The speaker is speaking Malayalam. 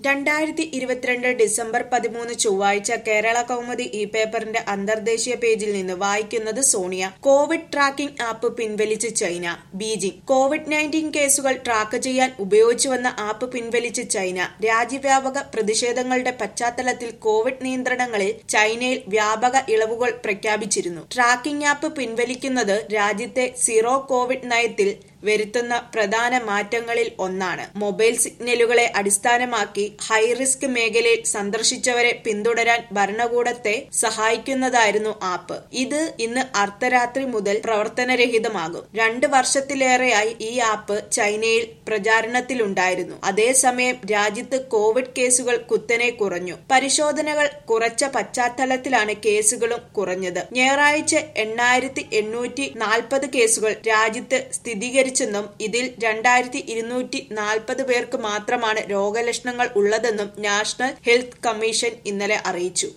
രണ്ടായിരത്തി ഇരുപത്തിരണ്ട് ഡിസംബർ പതിമൂന്ന് ചൊവ്വാഴ്ച കേരള കൗമുദി ഇ പേപ്പറിന്റെ അന്തർദേശീയ പേജിൽ നിന്ന് വായിക്കുന്നത് സോണിയ കോവിഡ് ട്രാക്കിംഗ് ആപ്പ് പിൻവലിച്ച് ചൈന ബീജിംഗ് കോവിഡ് നയൻറ്റീൻ കേസുകൾ ട്രാക്ക് ചെയ്യാൻ ഉപയോഗിച്ചുവന്ന ആപ്പ് പിൻവലിച്ച് ചൈന രാജ്യവ്യാപക പ്രതിഷേധങ്ങളുടെ പശ്ചാത്തലത്തിൽ കോവിഡ് നിയന്ത്രണങ്ങളിൽ ചൈനയിൽ വ്യാപക ഇളവുകൾ പ്രഖ്യാപിച്ചിരുന്നു ട്രാക്കിംഗ് ആപ്പ് പിൻവലിക്കുന്നത് രാജ്യത്തെ സീറോ കോവിഡ് നയത്തിൽ വരുത്തുന്ന പ്രധാന മാറ്റങ്ങളിൽ ഒന്നാണ് മൊബൈൽ സിഗ്നലുകളെ അടിസ്ഥാനമാക്കി ഹൈറിസ്ക് മേഖലയിൽ സന്ദർശിച്ചവരെ പിന്തുടരാൻ ഭരണകൂടത്തെ സഹായിക്കുന്നതായിരുന്നു ആപ്പ് ഇത് ഇന്ന് അർദ്ധരാത്രി മുതൽ പ്രവർത്തനരഹിതമാകും രണ്ട് വർഷത്തിലേറെയായി ഈ ആപ്പ് ചൈനയിൽ പ്രചാരണത്തിലുണ്ടായിരുന്നു അതേസമയം രാജ്യത്ത് കോവിഡ് കേസുകൾ കുത്തനെ കുറഞ്ഞു പരിശോധനകൾ കുറച്ച പശ്ചാത്തലത്തിലാണ് കേസുകളും കുറഞ്ഞത് ഞായറാഴ്ച എണ്ണായിരത്തി എണ്ണൂറ്റി നാൽപ്പത് കേസുകൾ രാജ്യത്ത് സ്ഥിരീകരിച്ചെന്നും ഇതിൽ രണ്ടായിരത്തി ഇരുന്നൂറ്റി നാൽപ്പത് പേർക്ക് മാത്രമാണ് രോഗലക്ഷണങ്ങൾ ഉള്ളതെന്നും നാഷണൽ ഹെൽത്ത് കമ്മീഷൻ ഇന്നലെ അറിയിച്ചു